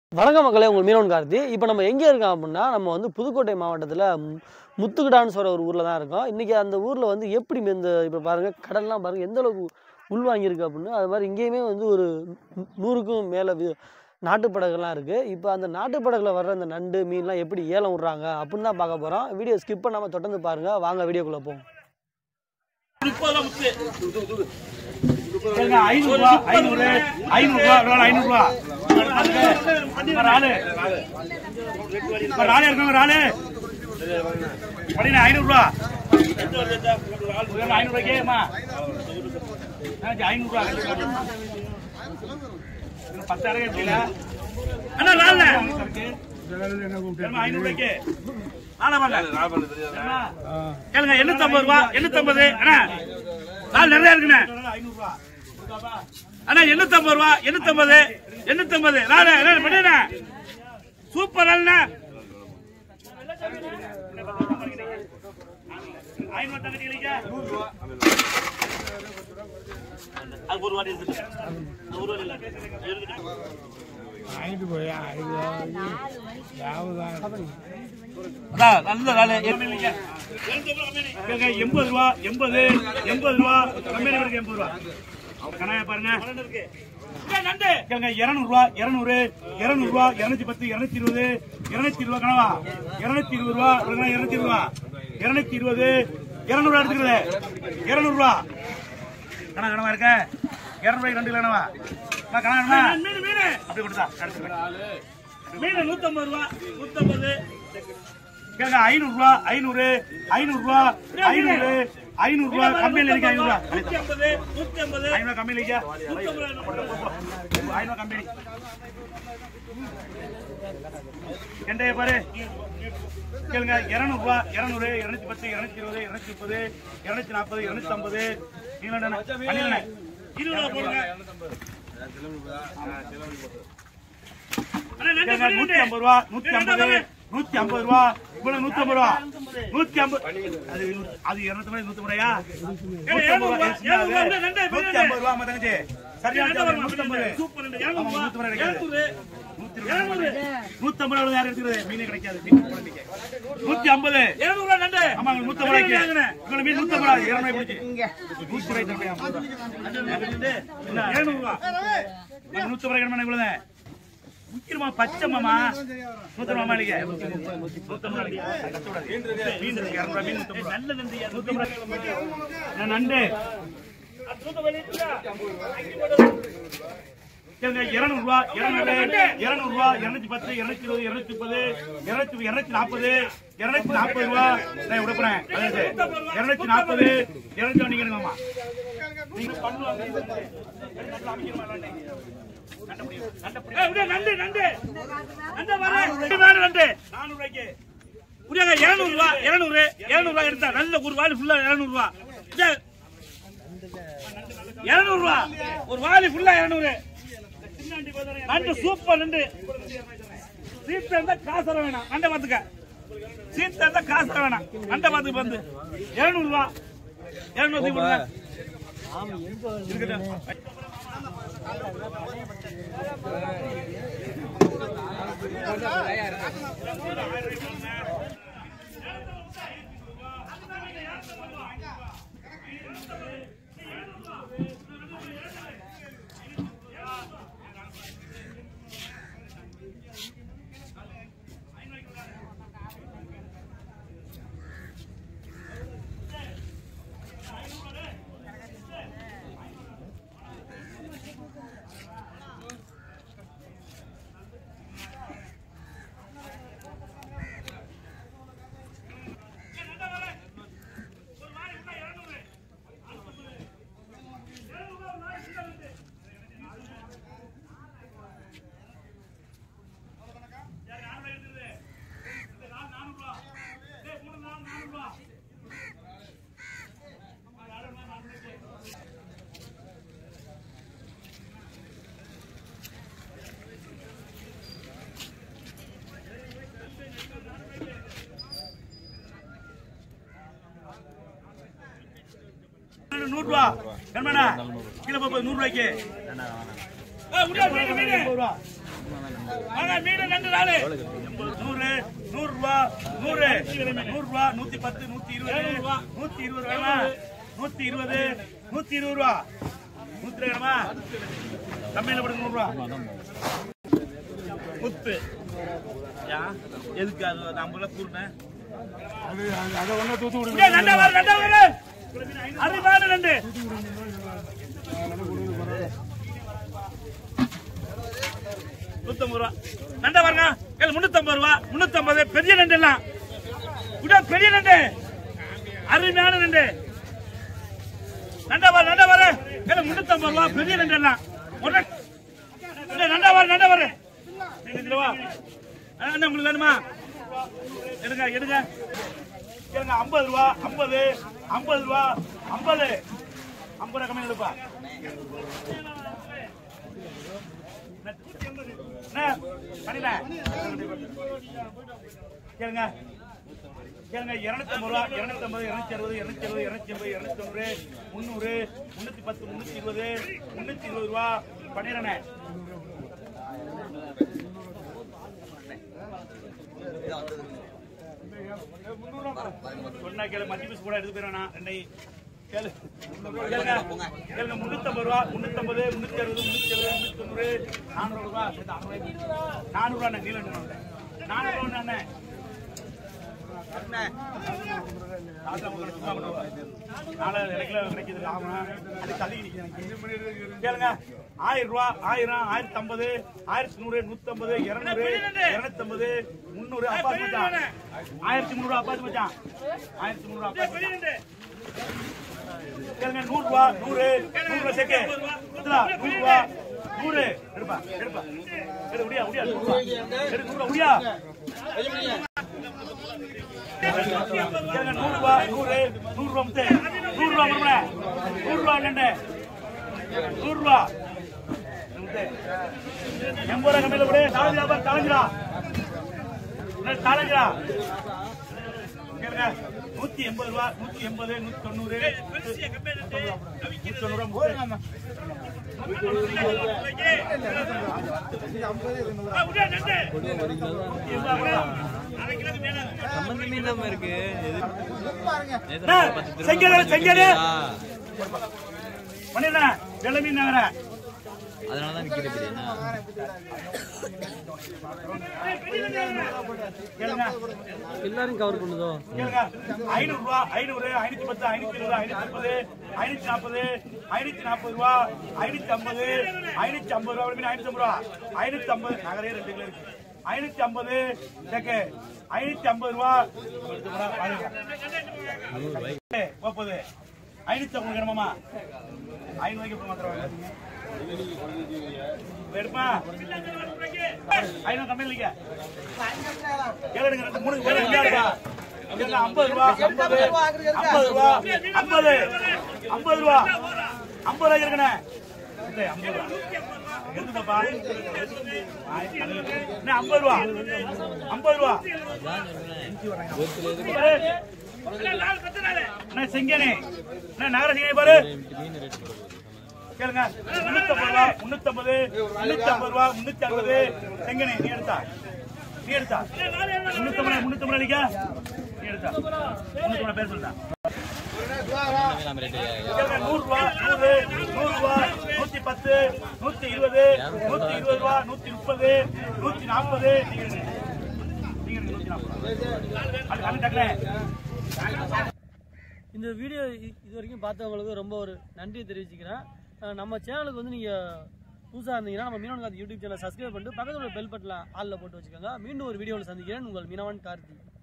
வணக்கம் மக்களே உங்கள் மீனவன் கார்த்தி இப்போ நம்ம எங்கே இருக்கோம் அப்படின்னா நம்ம வந்து புதுக்கோட்டை மாவட்டத்தில் முத்துக்கிடான்னு சொல்கிற ஒரு ஊரில் தான் இருக்கோம் இன்றைக்கி அந்த ஊரில் வந்து எப்படி இந்த இப்போ பாருங்கள் கடல்லாம் பாருங்கள் எந்த அளவுக்கு உள்வாங்கியிருக்கு அப்படின்னு அது மாதிரி இங்கேயுமே வந்து ஒரு நூ- நூறுக்கும் மேலே நாட்டுப்படகுலாம் இருக்குது இப்போ அந்த நாட்டுப்படகுல வர்ற அந்த நண்டு மீன்லாம் எப்படி ஏலம் விட்றாங்க அப்படின்னு தான் பார்க்க போகிறோம் வீடியோ ஸ்கிப் பண்ணாமல் தொடர்ந்து பாருங்கள் வாங்க வீடியோக்குள்ளே போவோம் ஏங்க, ஐநூறு ரூபா, ஐநூறு, ஐநூறு ரூபா, ஒரு ஆள் ஐநூறு ரூபா. ஒரு ஆளு. ஒரு ஆளு இருக்கு, ஒரு ஆளு. அப்படின்னா ஐநூறு ரூபா. ஒரு ஆள் ஐநூறு ரூபாய்க்கே, அம்மா. என்னாச்சு, ஐநூறு ரூபா. இது பத்தாயிரம் எப்படில? அண்ணா, லால்ல. ஏம்மா, ஐநூறு ரூபாய்க்கு? லால வரல. ஏம்மா? கேளுங்க எண்ணூத்தி ஐம்பது ரூபா எண்ணூத்தி ஐம்பது அண்ணா நாள் நிறைய இருக்குண்ணே அண்ணா எண்ணூத்தி ஐம்பது ரூபா எண்ணூத்தி ஐம்பது எண்ணூத்தி ஐம்பது நாலு பண்ணிண்ணா சூப்பர் அண்ணா ஐநூறு தங்கச்சிகளுக்கு அது ஒரு வாட்டி இருக்குது. அது ஒரு வாட்டி இல்லை. இருக்குது. அதான், நல்ல வேலை. கேளுங்க, எண்பது ரூபா எண்பது எண்பது ரூபா கம்பெனி இருக்கு எண்பது ரூபா கணாய பாருங்க கேளுங்க இருநூறு ரூபா இருநூறு இருநூறு ரூபா இருநூத்தி பத்து இருநூத்தி இருபது இருநூத்தி இருபது கனவா இருநூத்தி இருபது ரூபா இருநூத்தி இருபது ரூபா இருநூத்தி இருபது இருநூறு ரூபா எடுத்துக்கிறது இருநூறு ரூபா கணா கனவா இருக்க இருநூறு ரூபாய்க்கு ரெண்டு கனவா கணா மீன் மீன் அப்படி கொடுத்தா எடுத்துக்கிறேன் மீன் நூத்தம்பது ரூபா நூத்தம்பது கேளுங்க ஐநூறு ரூபா ஐநூறு ஐநூறு ரூபா ஐநூறு ஐநூறு ரூபா கம்மியில் இருக்கு ஐநூறு ரூபா நூத்தி ஐம்பது நூத்தி ஐம்பது ஐநூறு கம்மியில் இருக்கு ஐநூறு கம்மி கண்டைய பாரு கேளுங்க இருநூறு ரூபா இருநூறு இருநூத்தி பத்து இருநூத்தி இருபது இருநூத்தி முப்பது இருநூத்தி நாற்பது இருநூத்தி ஐம்பது இருபது ரூபா போடுங்க கேளுங்க, நூத்தி ஐம்பது ரூபா நூத்தி ஐம்பது நூத்தி ஐம்பது ரூபா இவ்வளவு நூத்தி ஐம்பது ரூபா நூத்தி ஐம்பது அது நூ- அது இருநூத்தி ஐம்பது நூத்தி ஐம்பது ரூபாயா நூத்தி ஐம்பது ரூபா நூத்தி ஐம்பது ரூபா அம்மா தங்கச்சி சரியான ஜாமான், நூத்தி ஐம்பது ஆமா, நூத்தி ஐம்பது கிடைக்காது. நூத்தி இருபது. நூத்தி ஐம்பது ரூபா யாரும் எடுத்துக்கிறது மீனே கிடைக்காது மீன் குழந்தைக்கு. நூத்தி ஐம்பது ஆமா நூத்தி ஐம்பது ரூபாய்க்கு இவ்வளவு மீன் நூத்தி ஐம்பது ரூபா இருநூறு பிடிச்சி நூத்தி ரூபாய் தரணும் ஐம்பது ரூபா. என்ன, இருநூறு ரூபா இது நூத்தி ஐம்பது ரூபாய் இவ்வளவு முக்கியமா பச்சை மாமா நூத்தி மாமா இல்லைங்க நூத்தம்பது ரூபாய்க்கு. கஷ்டப்படாது. மீன் இருக்கு, இருநூறு ரூபாய் மீன் நூத்தம்பது ரூபா. நூத்தம்பது ரூபாய். நான் நண்டு கேளுங்க, இருநூறு ரூபா, இருநூறு, இருநூறு ரூபா, இருநூத்தி பத்து, இருநூத்தி இருபது, இருநூத்தி முப்பது, இருநூத்தி இருநூத்தி நாற்பது, இருநூத்தி நாற்பது ரூபா. நான் விட போறேன். அதாவது, இருநூத்தி நாற்பது, இருநூத்தி ஒண்ணு கேளுங்க மாமா. நீங்க பண்ணுவாங்க. ஏய், விடு, நண்டு, நண்டு. நண்டு வரேன். நண்டு வேணும், நண்டு. நானூறு ரூபாய்க்கு. புரியாங்க, இருநூறு ரூபா, இருநூறு, இருநூறு ரூபா எடுத்தா நல்ல ஒரு வாலி ஃபுல்லா இருநூறு ரூபா இந்த இருநூறு ரூபா ஒரு வாலி ஃபுல்லா இருநூறு நண்டு சூப்பர் நண்டு சீத்த இருந்தா காசு தர வேணாம் நண்டை பாத்துக்க சீத்த இருந்தா காசு தர வேணாம் நண்டை பாத்துக்க வந்து இருநூறு ரூபா இருநூத்தி கொடுங்க இருக்கட்டும். நூறு ரூபா கண்மனா கீழே போய் நூறு ரூபாய்க்கு ஏய், முடியாது, மீன், மீன். எண்பது ரூபா. வாங்க மீன் ரெண்டு நாள் நூறு நூறு ரூபா நூறு நூறு ரூபா நூத்தி பத்து நூத்தி இருபது நூத்தி இருபது ரூபா நூத்தி இருபது நூத்தி இருபது ரூபா நூத்தி வேணுமா கம்மியில போடுங்க நூறு ரூபா முத்து யா எதுக்கு அது நம்மள கூறினேன் அதை ஒண்ணு தூத்து விடுங்க ரெண்டா வர ரெண்டா வர அறுபது ரெண்டு நூத்தம்பது ரூபா நண்டா பாருங்க ஏழு முன்னூத்தம்பது ரூபா முன்னூத்தம்பது பெரிய நண்டு எல்லாம் விட பெரிய நண்டு அருமையான நண்டு நண்டா பாரு நண்டா பாரு ஏழு முன்னூத்தம்பது ரூபா பெரிய நண்டு எல்லாம் ஒண்ணு இல்ல, நண்டா பாரு நண்டா பாரு இதுல வா ஆ, அண்ணா உங்களுக்கு வேணுமா எடுங்க எடுங்க எடுங்க ஐம்பது ரூபா ஐம்பது ஐம்பது ரூபா ஐம்பது ஐம்பது ரூபா கம்மி எடுப்பா அண்ணா, பண்ணிடல. கேளுங்க கேளுங்க இருநூத்தி ஐம்பது ரூபா இருநூத்தி ஐம்பது இருநூத்தி அறுபது இருநூத்தி அறுபது இருநூத்தி ஐம்பது இருநூத்தி தொண்ணூறு முந்நூறு முன்னூத்தி பத்து முன்னூத்தி இருபது முன்னூத்தி இருபது ரூபா பண்ணிடுறேன் சொன்னா கேளு மத்தி பீஸ் கூட எடுத்து போயிடுவேண்ணா ரெண்டை கேளு கேளுங்க கேளுங்க முன்னூத்தம்பது ரூபா முன்னூத்தம்பது முன்னூத்தி அறுபது முன்னூத்தி எழுபது முன்னூத்தி தொண்ணூறு நானூறு ரூபா சேர்த்து ஐம்பது நானூறு ரூபா நீல நானூறு ரூபா அண்ணே தாத்தா உங்களுக்கு சும்மா பண்ணுவா. நாளை கிடைக்கல கிடைக்குது ஆமா அது தள்ளி நிக்குது. கேளுங்க ஆயிரம் ரூபா ஆயிரம் ஆயிரத்தி ஐம்பது ஆயிரத்தி நூறு நூத்தி ஐம்பது இருநூறு இருநூத்தி ஐம்பது முந்நூறு அப்பாத்து மச்சான் ஆயிரத்தி முந்நூறு அப்பாத்து மச்சான் ஆயிரத்தி முந்நூறு அப்பாத்து மச்சான் கேளுங்க நூறு ரூபா நூறு நூறு ரூபா சேர்க்க பத்துரூபா நூறு ரூபா நூறு எடுப்பா எடுப்பா எடு முடியா முடியா நூறு ரூபா எடு நூறு ரூபா முடியா கேளுங்க நூறு ரூபா நூறு நூறு ரூபா முத்து நூறு ரூபா மறுபடிய நூறு ரூபா ரெண்டு நூறு ரூபா முத்து எண்பது ரூபா கம்மியில கூட தாளஞ்சிரா பாரு தாளஞ்சிரா தாளஞ்சிரா கேளுங்க நூத்தி எண்பது ரூபா நூத்தி எண்பது நூத்தி தொண்ணூறு நூத்தி தொண்ணூறு ரூபா சம்பந்த மீன் தான் இருக்கு செங்கல் செங்கல் பண்ணிடுறேன் வெள்ள மீன் நகர அதனால தான் விற்கிறது இப்படி என்ன கேளுங்க எல்லாரும் கவர் பண்ணுதோ கேளுங்க ஐநூறு ரூபா ஐநூறு ஐநூத்தி பத்து ஐநூத்தி இருபது ஐநூத்தி முப்பது ஐநூத்தி நாற்பது ஐநூத்தி நாற்பது ரூபா ஐநூத்தி ஐம்பது ஐநூத்தி ஐம்பது ரூபா மீன் ஐநூத்தி ஐம்பது ரூபா ஐநூத்தி ஐம்பது நகரே ரெண்டு கிலோ இருக்கு ஐநூத்தி ஐம்பது செக்கு ஐநூத்தி ஐம்பது ரூபா முப்பது ஐநூத்தி ஐம்பது கிராமமா ஐநூறு ரூபாய்க்கு மாத்திரம் எடுப்பா ஐநூறு கம்மி இல்லைங்க கேளுங்க ரெண்டு மூணு பேர் விளையாடுப்பா கேளுங்க, ஐம்பது ரூபா ஐம்பது ஐம்பது ரூபா ஐம்பது ஐம்பது ரூபா ஐம்பது ரூபாய் இருக்குண்ணே இல்லை, ஐம்பது ரூபா எடுத்துக்கப்பா என்ன ஐம்பது ரூபா ஐம்பது ரூபா அண்ணா, செங்கனே அண்ணா, நகர செங்கனே பாரு கேளுங்க முன்னூத்தம்பது ரூபா முன்னூத்தம்பது முன்னூத்தி ஐம்பது ரூபா முன்னூத்தி அறுபது செங்கனே நீ எடுத்தா நீ எடுத்தா முன்னூத்தம்பது முன்னூத்தம்பது அடிக்கா நீ எடுத்தா முன்னூத்தம்பது பேர் சொல்லிட்டா நம்ம ரேட்டு கேளுங்க, நூறு ரூபா நூறு நூறு ரூபா நூத்தி பத்து நூத்தி இருபது நூத்தி இருபது ரூபா நூத்தி முப்பது நூத்தி நாற்பது நீங்க எடுங்க. நீங்க எடுங்க, நூத்தி நாற்பது அது அது டக்குனு இந்த வீடியோ இ- இது வரைக்கும் பார்த்தவங்களுக்கு ரொம்ப ஒரு நன்றி தெரிவிச்சுக்கிறேன் அஹ் நம்ம சேனலுக்கு வந்து நீங்கள் புதுசாக இருந்தீங்கன்னா நம்ம மீனவன் கார்த்தி யூடியூப் சேனல் சப்ஸ்கிரைப் பண்ணிட்டு பக்கத்தில் உள்ள பெல் பட்டனை ஆளில் போட்டு வச்சுக்கோங்க மீண்டும் ஒரு வீடியோவில் சந்திக்கிறேன் உங்கள் மீனவன் கார்த்தி